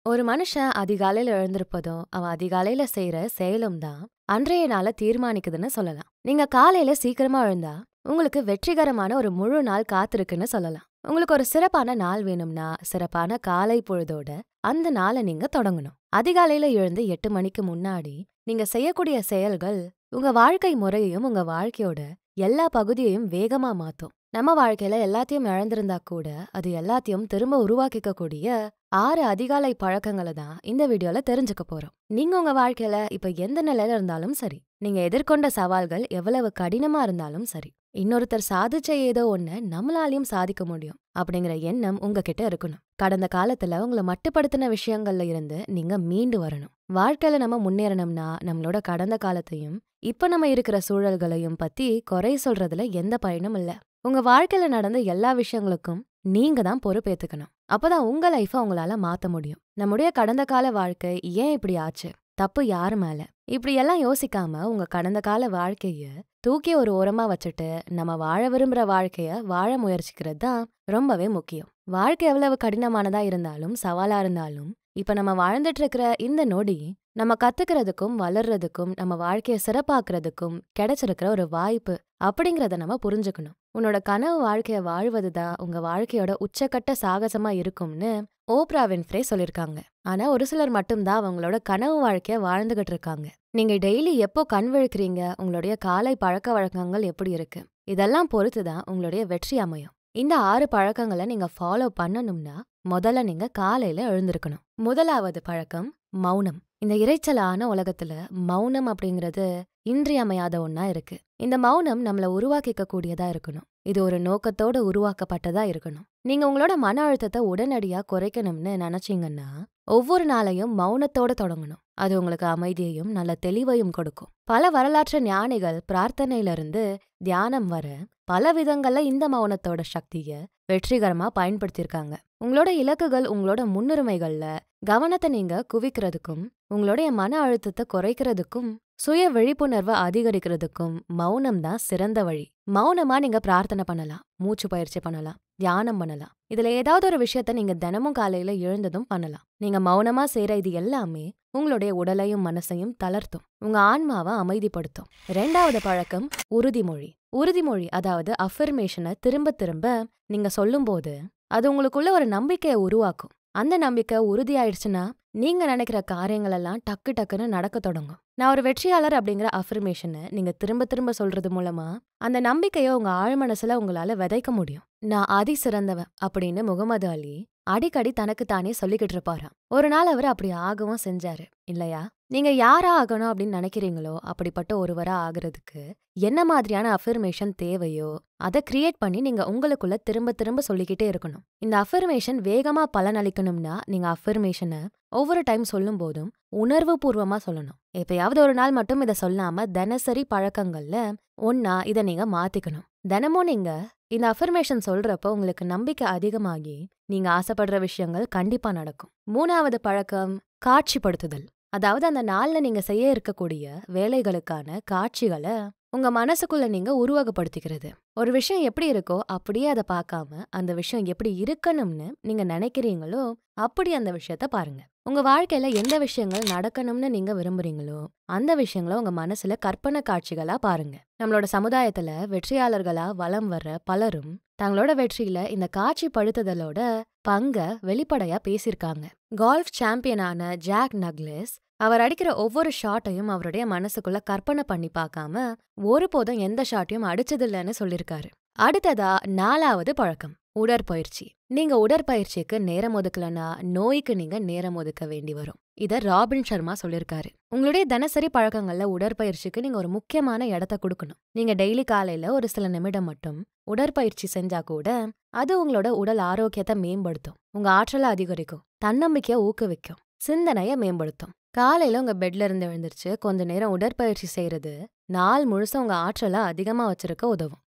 ஒரு மனுஷன் அதிகாலையில எழுந்திருப்பதும் அவன் அதிகாலையில செய்யற செயலும் தான் அன்றைய நாளை தீர்மானிக்குதுன்னு சொல்லலாம் நீங்க காலையில சீக்கிரமா எழுந்தா உங்களுக்கு வெற்றிகரமான ஒரு முழு நாள் காத்திருக்குன்னு சொல்லலாம் உங்களுக்கு ஒரு சிறப்பான நாள் வேணும்னா சிறப்பான காலை பொழுதோட அந்த நாளை நீங்க தொடங்கணும் அதிகாலையில எழுந்து எட்டு மணிக்கு முன்னாடி நீங்க செய்யக்கூடிய செயல்கள் உங்க வாழ்க்கை முறையையும் உங்க வாழ்க்கையோட எல்லா பகுதியையும் வேகமா மாத்தும் நம்ம வாழ்க்கையில எல்லாத்தையும் இழந்திருந்தா கூட அது எல்லாத்தையும் திரும்ப உருவாக்கிக்க கூடிய ஆறு அதிகாலை பழக்கங்களை தான் இந்த வீடியோல தெரிஞ்சுக்க போறோம் நீங்க உங்க வாழ்க்கையில இப்ப எந்த நிலையில இருந்தாலும் சரி நீங்க எதிர்கொண்ட சவால்கள் எவ்வளவு கடினமா இருந்தாலும் சரி இன்னொருத்தர் சாதிச்ச ஏதோ ஒண்ண நம்மளாலையும் சாதிக்க முடியும் அப்படிங்கிற எண்ணம் உங்ககிட்ட இருக்கணும் கடந்த காலத்துல உங்களை மட்டுப்படுத்தின விஷயங்கள்ல இருந்து நீங்க மீண்டு வரணும் வாழ்க்கையில நம்ம முன்னேறணும்னா நம்மளோட கடந்த காலத்தையும் இப்ப நம்ம இருக்கிற சூழல்களையும் பத்தி குறை சொல்றதுல எந்த பயனும் இல்ல உங்க வாழ்க்கையில நடந்த எல்லா விஷயங்களுக்கும் நீங்க தான் பொறுப்பேத்துக்கணும் அப்பதான் உங்க லைஃப உங்களால மாத்த முடியும் நம்முடைய கடந்த கால வாழ்க்கை ஏன் இப்படி ஆச்சு தப்பு யாரு மேல இப்படி எல்லாம் யோசிக்காம உங்க கடந்த கால வாழ்க்கைய தூக்கி ஒரு ஓரமா வச்சுட்டு நம்ம வாழ விரும்புற வாழ்க்கைய வாழ முயற்சிக்கிறது தான் ரொம்பவே முக்கியம் வாழ்க்கை எவ்வளவு கடினமானதா இருந்தாலும் சவாலா இருந்தாலும் இப்ப நம்ம வாழ்ந்துட்டு இருக்கிற இந்த நொடி நம்ம கத்துக்கிறதுக்கும் வளர்றதுக்கும் நம்ம வாழ்க்கைய சிறப்பாக்குறதுக்கும் கிடைச்சிருக்கிற ஒரு வாய்ப்பு அப்படிங்கறத நம்ம புரிஞ்சுக்கணும் உன்னோட கனவு வாழ்க்கைய வாழ்வதுதான் உங்க வாழ்க்கையோட உச்சக்கட்ட சாகசமா இருக்கும்னு ஓப்ரா வின்ஃப்ரே சொல்லிருக்காங்க ஆனா ஒரு சிலர் மட்டும்தான் அவங்களோட கனவு வாழ்க்கைய வாழ்ந்துகிட்டு இருக்காங்க நீங்க டெய்லி எப்போ கண் விழுக்கிறீங்க உங்களுடைய காலை பழக்க வழக்கங்கள் எப்படி இருக்கு இதெல்லாம் பொறுத்து தான் உங்களுடைய வெற்றி அமையும் இந்த ஆறு பழக்கங்களை நீங்க ஃபாலோ பண்ணணும்னா முதல்ல நீங்க காலையில எழுந்திருக்கணும் முதலாவது பழக்கம் மௌனம் இந்த இறைச்சலான உலகத்துல மௌனம் அப்படிங்கிறது இன்றியமையாத ஒன்னா இருக்கு இந்த மௌனம் நம்மள உருவாக்கிக்க கூடியதா இருக்கணும் இது ஒரு நோக்கத்தோட உருவாக்கப்பட்டதா இருக்கணும் நீங்க உங்களோட மன அழுத்தத்தை உடனடியா குறைக்கணும்னு நினைச்சீங்கன்னா ஒவ்வொரு நாளையும் மௌனத்தோட தொடங்கணும் அது உங்களுக்கு அமைதியையும் நல்ல தெளிவையும் கொடுக்கும் பல வரலாற்று ஞானிகள் பிரார்த்தனையில இருந்து தியானம் வர பல விதங்கள்ல இந்த மௌனத்தோட சக்திய வெற்றிகரமா பயன்படுத்தியிருக்காங்க உங்களோட இலக்குகள் உங்களோட முன்னுரிமைகள்ல கவனத்தை நீங்க குவிக்கிறதுக்கும் உங்களுடைய மன அழுத்தத்தை குறைக்கிறதுக்கும் சுய விழிப்புணர்வை அதிகரிக்கிறதுக்கும் மௌனம் தான் சிறந்த வழி மௌனமா நீங்க பிரார்த்தனை பண்ணலாம் மூச்சு பயிற்சி பண்ணலாம் தியானம் பண்ணலாம் இதுல ஏதாவது ஒரு விஷயத்த நீங்க தினமும் காலையில எழுந்ததும் பண்ணலாம் நீங்க மௌனமா செய்யற இது எல்லாமே உங்களுடைய உடலையும் மனசையும் தளர்த்தும் உங்க ஆன்மாவை அமைதிப்படுத்தும் ரெண்டாவது பழக்கம் உறுதிமொழி உறுதிமொழி அதாவது அஃபர்மேஷனை திரும்ப திரும்ப நீங்க சொல்லும்போது அது உங்களுக்குள்ள ஒரு நம்பிக்கையை உருவாக்கும் அந்த நம்பிக்கை உறுதியாயிடுச்சுன்னா நீங்க நினைக்கிற காரியங்கள் எல்லாம் டக்கு டக்குன்னு நடக்க தொடங்கும் நான் ஒரு வெற்றியாளர் அப்படிங்கிற அஃபர்மேஷனை நீங்க திரும்ப திரும்ப சொல்றது மூலமா அந்த நம்பிக்கையை உங்க ஆழ்மனசுல உங்களால விதைக்க முடியும் நான் அதி சிறந்தவன் அப்படின்னு முகமது அலி அடிக்கடி தனக்கு தானே சொல்லிக்கிட்டு இருப்பாராம் ஒரு நாள் அவர் அப்படி ஆகவும் செஞ்சாரு இல்லையா நீங்க யாரா ஆகணும் அப்படின்னு நினைக்கிறீங்களோ அப்படிப்பட்ட ஒருவரா ஆகுறதுக்கு என்ன மாதிரியான அஃபர்மேஷன் தேவையோ அதை கிரியேட் பண்ணி நீங்க உங்களுக்குள்ள திரும்ப திரும்ப சொல்லிக்கிட்டே இருக்கணும் இந்த அஃபர்மேஷன் வேகமா பலனளிக்கணும்னா நீங்க அஃபர்மேஷனை ஒவ்வொரு டைம் சொல்லும் போதும் உணர்வு பூர்வமா சொல்லணும் எப்பயாவது ஒரு நாள் மட்டும் இதை சொல்லாம தினசரி பழக்கங்கள்ல ஒன்னா இதை நீங்க மாத்திக்கணும் தினமும் நீங்க இந்த அஃபர்மேஷன் சொல்றப்ப உங்களுக்கு நம்பிக்கை அதிகமாகி நீங்க ஆசைப்படுற விஷயங்கள் கண்டிப்பா நடக்கும் மூணாவது பழக்கம் காட்சிப்படுத்துதல் அதாவது அந்த நாள்ல நீங்க செய்ய இருக்கக்கூடிய வேலைகளுக்கான காட்சிகளை உங்க மனசுக்குள்ள நீங்க உருவகப்படுத்திக்கிறது ஒரு விஷயம் எப்படி இருக்கோ அப்படியே அதை பார்க்காம அந்த விஷயம் எப்படி இருக்கணும்னு நீங்க நினைக்கிறீங்களோ அப்படி அந்த விஷயத்த பாருங்க உங்க வாழ்க்கையில எந்த விஷயங்கள் நடக்கணும்னு நீங்க விரும்புறீங்களோ அந்த விஷயங்களை உங்க மனசுல கற்பனை காட்சிகளா பாருங்க நம்மளோட சமுதாயத்துல வெற்றியாளர்களா வலம் வர்ற பலரும் தங்களோட வெற்றியில இந்த காட்சி படுத்துதலோட பங்க வெளிப்படையா பேசியிருக்காங்க கால்ஃப் சாம்பியனான ஜாக் நக்லஸ் அவர் அடிக்கிற ஒவ்வொரு ஷாட்டையும் அவருடைய மனசுக்குள்ள கற்பனை பண்ணி பார்க்காம ஒருபோதும் எந்த ஷாட்டையும் அடிச்சதில்லைன்னு சொல்லியிருக்காரு அடுத்ததா நாலாவது பழக்கம் உடற்பயிற்சி நீங்க உடற்பயிற்சிக்கு நேரம் ஒதுக்கலனா நோய்க்கு நீங்க நேரம் ஒதுக்க வேண்டி வரும் இத ராபின் சர்மா சொல்லிருக்காரு உங்களுடைய தினசரி பழக்கங்கள்ல உடற்பயிற்சிக்கு நீங்க ஒரு முக்கியமான இடத்த கொடுக்கணும் நீங்க டெய்லி காலையில ஒரு சில நிமிடம் மட்டும் உடற்பயிற்சி செஞ்சா கூட அது உங்களோட உடல் ஆரோக்கியத்தை மேம்படுத்தும் உங்க ஆற்றலை அதிகரிக்கும் தன்னம்பிக்கையை ஊக்குவிக்கும் சிந்தனையை மேம்படுத்தும் காலையில உங்க பெட்ல இருந்து எழுந்திருச்சு கொஞ்ச நேரம் உடற்பயிற்சி செய்யறது நாள் முழுச உங்க ஆற்றலை அதிகமா வச்சிருக்க உதவும்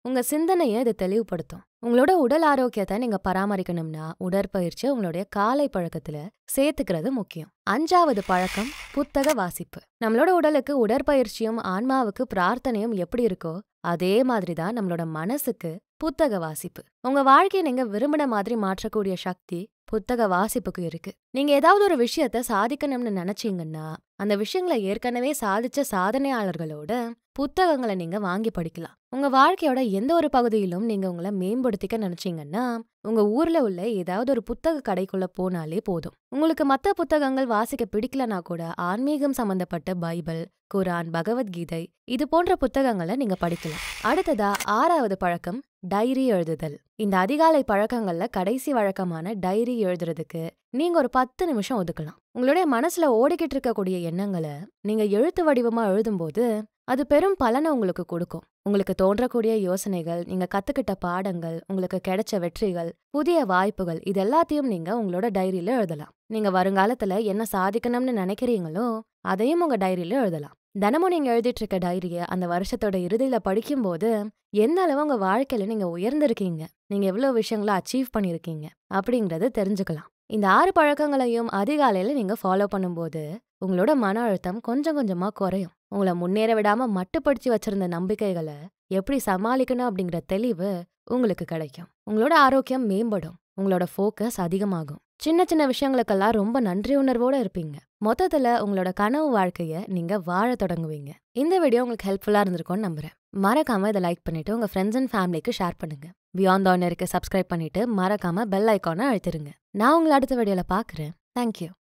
உங்க சிந்தனையை இது தெளிவுபடுத்தும் உங்களோட உடல் ஆரோக்கியத்தை நீங்க பராமரிக்கணும்னா உடற்பயிற்சி உங்களுடைய காலை பழக்கத்துல சேர்த்துக்கிறது முக்கியம் அஞ்சாவது பழக்கம் புத்தக வாசிப்பு நம்மளோட உடலுக்கு உடற்பயிற்சியும் ஆன்மாவுக்கு பிரார்த்தனையும் எப்படி இருக்கோ அதே மாதிரி தான் நம்மளோட மனசுக்கு புத்தக வாசிப்பு உங்க வாழ்க்கையை நீங்க விரும்பின மாதிரி மாற்றக்கூடிய சக்தி புத்தக வாசிப்புக்கு இருக்கு நீங்க ஏதாவது ஒரு விஷயத்த சாதிக்கணும்னு நினைச்சீங்கன்னா அந்த விஷயங்களை ஏற்கனவே சாதிச்ச சாதனையாளர்களோட புத்தகங்களை நீங்க வாங்கி படிக்கலாம் உங்க வாழ்க்கையோட எந்த ஒரு பகுதியிலும் நீங்க உங்களை மேம்படுத்திக்க நினைச்சீங்கன்னா உங்க ஊர்ல உள்ள ஏதாவது ஒரு புத்தக கடைக்குள்ள போனாலே போதும் உங்களுக்கு மத்த புத்தகங்கள் வாசிக்க பிடிக்கலனா கூட ஆன்மீகம் சம்பந்தப்பட்ட பைபிள் குரான் பகவத்கீதை இது போன்ற புத்தகங்களை நீங்க படிக்கலாம் அடுத்ததா ஆறாவது பழக்கம் டைரி எழுதுதல் இந்த அதிகாலை பழக்கங்கள்ல கடைசி வழக்கமான டைரி எழுதுறதுக்கு நீங்க ஒரு பத்து நிமிஷம் ஒதுக்கலாம் உங்களுடைய மனசுல ஓடிக்கிட்டு இருக்கக்கூடிய எண்ணங்களை நீங்க எழுத்து வடிவமா எழுதும்போது அது பெரும் பலனை உங்களுக்கு கொடுக்கும் உங்களுக்கு தோன்றக்கூடிய யோசனைகள் நீங்க கத்துக்கிட்ட பாடங்கள் உங்களுக்கு கிடைச்ச வெற்றிகள் புதிய வாய்ப்புகள் இது எல்லாத்தையும் நீங்க உங்களோட டைரியில எழுதலாம் நீங்க வருங்காலத்துல என்ன சாதிக்கணும்னு நினைக்கிறீங்களோ அதையும் உங்க டைரியில எழுதலாம் தினமும் நீங்க எழுதிட்டு இருக்க டைரிய அந்த வருஷத்தோட இறுதியில படிக்கும்போது எந்த அளவு உங்க வாழ்க்கையில நீங்க உயர்ந்திருக்கீங்க நீங்க எவ்வளவு விஷயங்களை அச்சீவ் பண்ணிருக்கீங்க அப்படிங்கறத தெரிஞ்சுக்கலாம் இந்த ஆறு பழக்கங்களையும் அதிகாலையில நீங்க ஃபாலோ பண்ணும்போது உங்களோட மன அழுத்தம் கொஞ்சம் கொஞ்சமா குறையும் உங்களை முன்னேற விடாம மட்டுப்படுத்தி வச்சிருந்த நம்பிக்கைகளை எப்படி சமாளிக்கணும் அப்படிங்கிற தெளிவு உங்களுக்கு கிடைக்கும் உங்களோட ஆரோக்கியம் மேம்படும் உங்களோட ஃபோக்கஸ் அதிகமாகும் சின்ன சின்ன விஷயங்களுக்கெல்லாம் ரொம்ப நன்றி உணர்வோட இருப்பீங்க மொத்தத்துல உங்களோட கனவு வாழ்க்கைய நீங்க வாழ தொடங்குவீங்க இந்த வீடியோ உங்களுக்கு ஹெல்ப்ஃபுல்லா இருந்திருக்கும்னு நம்புறேன் மறக்காம இதை லைக் பண்ணிட்டு உங்க ஃப்ரெண்ட்ஸ் அண்ட் ஃபேமிலிக்கு ஷேர் பண்ணுங்க பியாண்ட் ஆனருக்கு சப்ஸ்கிரைப் பண்ணிட்டு மறக்காம பெல் ஐக்கானை அழுத்திருங்க நான் உங்களை அடுத்த வீடியோல பாக்குறேன் தேங்க்யூ